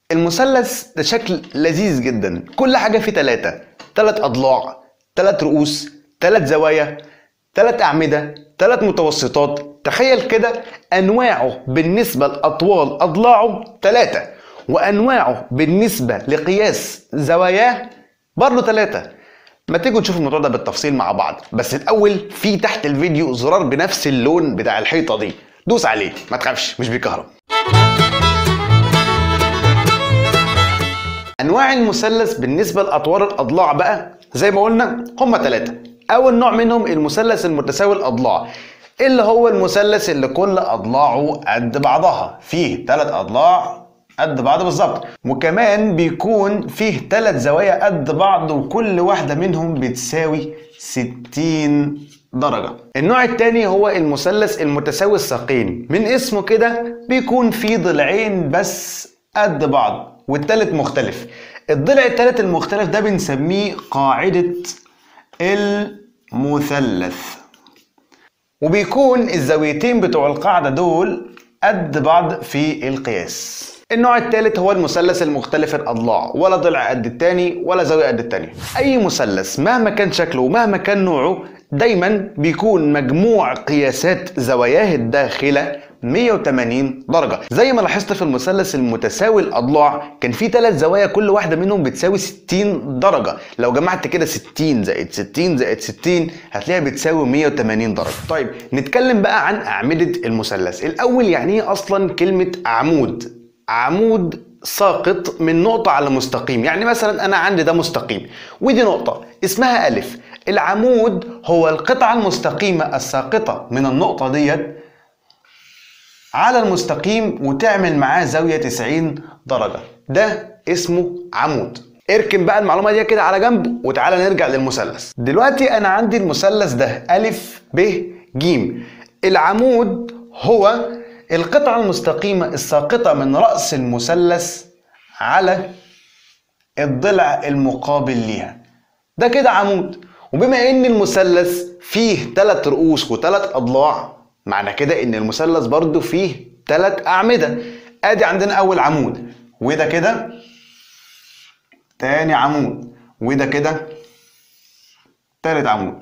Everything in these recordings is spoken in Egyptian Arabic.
المثلث ده شكل لذيذ جدا كل حاجة فيه تلاتة تلات أضلاع تلات رؤوس تلات زوايا تلات أعمدة تلات متوسطات تخيل كده أنواعه بالنسبة لأطوال أضلاعه تلاتة وأنواعه بالنسبة لقياس زواياه برضه تلاتة ما تيجوا نشوف الموضوع ده بالتفصيل مع بعض بس الأول في تحت الفيديو زرار بنفس اللون بتاع الحيطة دي دوس عليه ما تخافش مش بيكهرب انواع المثلث بالنسبه لاطوار الاضلاع بقى زي ما قلنا هم ثلاثه اول نوع منهم المثلث المتساوي الاضلاع اللي هو المثلث اللي كل اضلاعه قد بعضها فيه ثلاث اضلاع قد بعض بالظبط وكمان بيكون فيه ثلاث زوايا قد بعض وكل واحده منهم بتساوي 60 درجة النوع الثاني هو المثلث المتساوي الساقين من اسمه كده بيكون فيه ضلعين بس قد بعض والتالت مختلف الضلع التالت المختلف ده بنسميه قاعدة المثلث وبيكون الزاويتين بتوع القاعدة دول قد بعض في القياس النوع الثالث هو المثلث المختلف الاضلاع ولا ضلع قد التاني ولا زاويه قد التانية اي مثلث مهما كان شكله ومهما كان نوعه دايما بيكون مجموع قياسات زواياه الداخله 180 درجة زي ما لاحظت في المثلث المتساوي الأضلاع كان في ثلاث زوايا كل واحدة منهم بتساوي 60 درجة لو جمعت كده 60 زائد 60 زائد 60 هتلاقيها بتساوي 180 درجة طيب نتكلم بقى عن أعمدة المثلث الأول يعني إيه أصلا كلمة عمود عمود ساقط من نقطة على مستقيم يعني مثلا أنا عندي ده مستقيم ودي نقطة اسمها ألف العمود هو القطعة المستقيمة الساقطة من النقطة ديت على المستقيم وتعمل معاه زاوية 90 درجة ده اسمه عمود اركن بقى المعلومة دي كده على جنب وتعالى نرجع للمثلث دلوقتي أنا عندي المثلث ده ألف ب ج العمود هو القطعة المستقيمة الساقطة من رأس المثلث على الضلع المقابل ليها ده كده عمود وبما ان المثلث فيه ثلاث رؤوس وثلاث اضلاع معنى كده ان المثلث برضو فيه ثلاث اعمده ادي عندنا اول عمود وده كده تاني عمود وده كده تالت عمود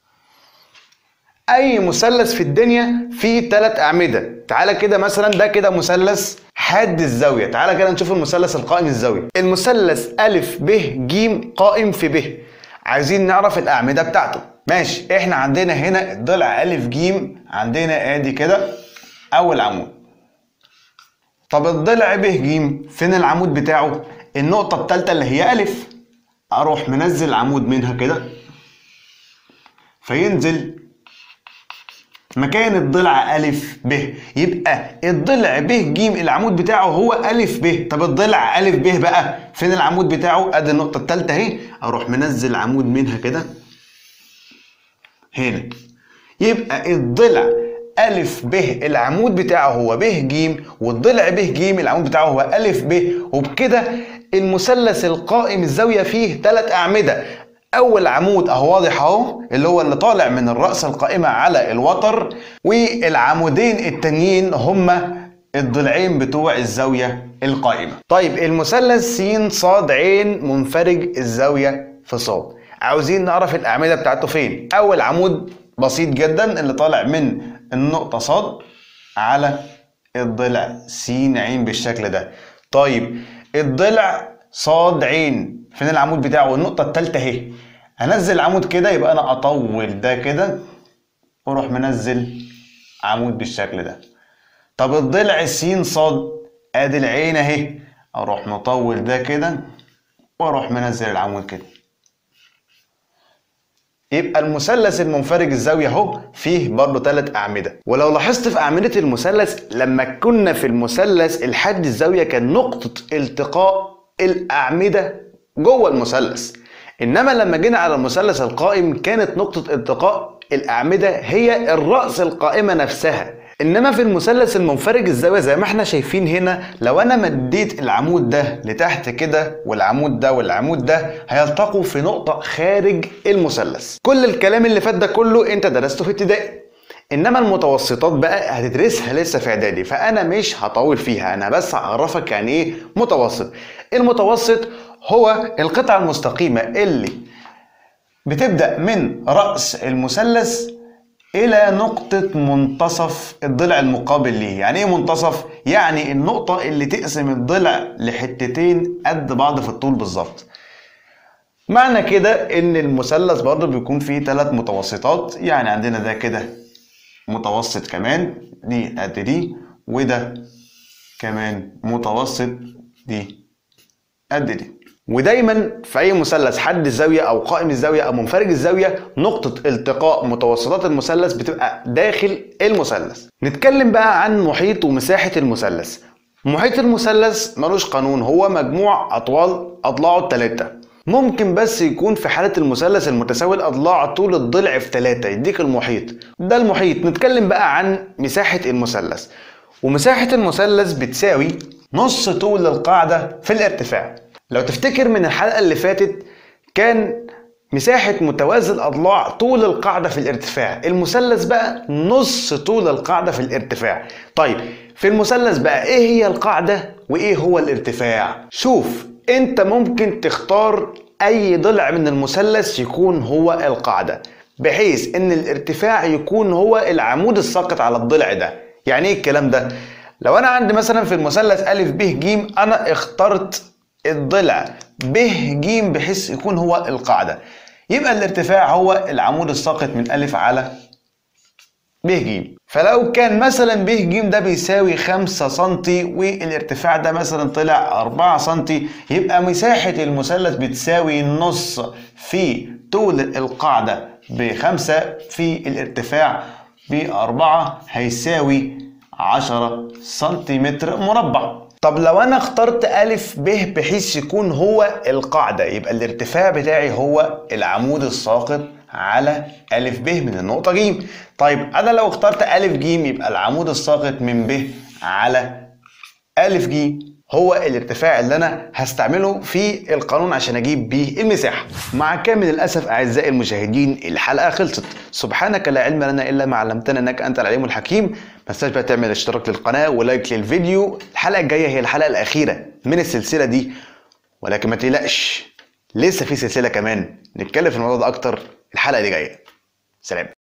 اي مثلث في الدنيا فيه ثلاث اعمده تعالى كده مثلا ده كده مثلث حاد الزاويه تعالى كده نشوف المثلث القائم الزاويه المثلث الف ب ج قائم في ب عايزين نعرف الاعمده بتاعته ماشي احنا عندنا هنا الضلع الف ج عندنا ادي كده اول عمود طب الضلع ب ج فين العمود بتاعه النقطه الثالثه اللي هي الف اروح منزل عمود منها كده فينزل مكان الضلع ألف ب يبقى الضلع ب ج العمود بتاعه هو ألف ب طب الضلع ألف ب بقى فين العمود بتاعه ادي النقطة التالتة اهي اروح منزل عمود منها كده هنا يبقى الضلع ألف ب العمود بتاعه هو ب ج والضلع ب ج العمود بتاعه هو ألف ب وبكده المثلث القائم الزاوية فيه ثلاث أعمدة اول عمود اهو واضح اهو اللي هو اللي طالع من الراس القائمه على الوتر والعمودين التانيين هما الضلعين بتوع الزاويه القائمه طيب المثلث س ص ع منفرج الزاويه في ص عاوزين نعرف الاعمده بتاعته فين اول عمود بسيط جدا اللي طالع من النقطه ص على الضلع س ع بالشكل ده طيب الضلع صاد عين فين العمود بتاعه النقطة التالتة اهي هنزل العمود كده يبقى انا اطول ده كده واروح منزل عمود بالشكل ده طب الضلع س صاد ادي العين اهي اروح مطول ده كده واروح منزل العمود كده يبقى المثلث المنفرج الزاوية اهو فيه برضه ثلاث أعمدة ولو لاحظت في أعمدة المثلث لما كنا في المثلث الحد الزاوية كان نقطة التقاء الأعمدة جوه المثلث إنما لما جينا على المثلث القائم كانت نقطة التقاء الأعمدة هي الرأس القائمة نفسها انما في المثلث المنفرج الزاويه زي ما احنا شايفين هنا لو انا مديت العمود ده لتحت كده والعمود ده والعمود ده هيلتقوا في نقطه خارج المثلث كل الكلام اللي فات ده كله انت درسته في ابتدائي انما المتوسطات بقى هتدرسها لسه في اعدادي فانا مش هطول فيها انا بس هعرفك يعني ايه متوسط المتوسط هو القطعة المستقيمة اللي بتبدأ من رأس المثلث إلى نقطة منتصف الضلع المقابل ليه يعني إيه منتصف؟ يعني النقطة اللي تقسم الضلع لحتتين قد بعض في الطول بالظبط معنى كده ان المثلث برضه بيكون فيه ثلاث متوسطات يعني عندنا ده كده متوسط كمان دي قد دي وده كمان متوسط دي قد دي ودايما في اي مثلث حد الزاويه او قائم الزاويه او منفرج الزاويه نقطه التقاء متوسطات المثلث بتبقى داخل المثلث نتكلم بقى عن محيط ومساحه المثلث محيط المثلث ملوش قانون هو مجموع اطوال اضلاعه الثلاثه ممكن بس يكون في حالة المثلث المتساوي الأضلاع طول الضلع في ثلاثة يديك المحيط ده المحيط نتكلم بقى عن مساحة المثلث ومساحة المثلث بتساوي نص طول القاعدة في الارتفاع لو تفتكر من الحلقة اللي فاتت كان مساحة متوازي الأضلاع طول القاعدة في الارتفاع المثلث بقى نص طول القاعدة في الارتفاع طيب في المثلث بقى ايه هي القاعدة وايه هو الارتفاع شوف انت ممكن تختار اي ضلع من المثلث يكون هو القاعدة بحيث ان الارتفاع يكون هو العمود الساقط على الضلع ده يعني ايه الكلام ده لو انا عندي مثلا في المثلث ا ب ج انا اخترت الضلع ب ج بحيث يكون هو القاعدة يبقى الارتفاع هو العمود الساقط من أ على ب ج فلو كان مثلا ب ج ده بيساوي 5 سم والارتفاع ده مثلا طلع 4 سم يبقى مساحة المثلث بتساوي نص في طول القاعدة بخمسة في الارتفاع بأربعة هيساوي 10 سنتيمتر مربع طب لو انا اخترت ألف ب بحيث يكون هو القاعدة يبقى الارتفاع بتاعي هو العمود الساقط على ألف ب من النقطة ج طيب أنا لو اخترت ألف ج يبقى العمود الساقط من ب على ألف ج هو الارتفاع اللي أنا هستعمله في القانون عشان أجيب بيه المساحة مع كامل الأسف أعزائي المشاهدين الحلقة خلصت سبحانك لا علم لنا إلا ما علمتنا إنك أنت العليم الحكيم ما تنساش بقى تعمل اشتراك للقناة ولايك للفيديو الحلقة الجاية هي الحلقة الأخيرة من السلسلة دي ولكن ما تقلقش لسه في سلسلة كمان نتكلم في الموضوع ده أكتر الحلقة اللي جاية سلام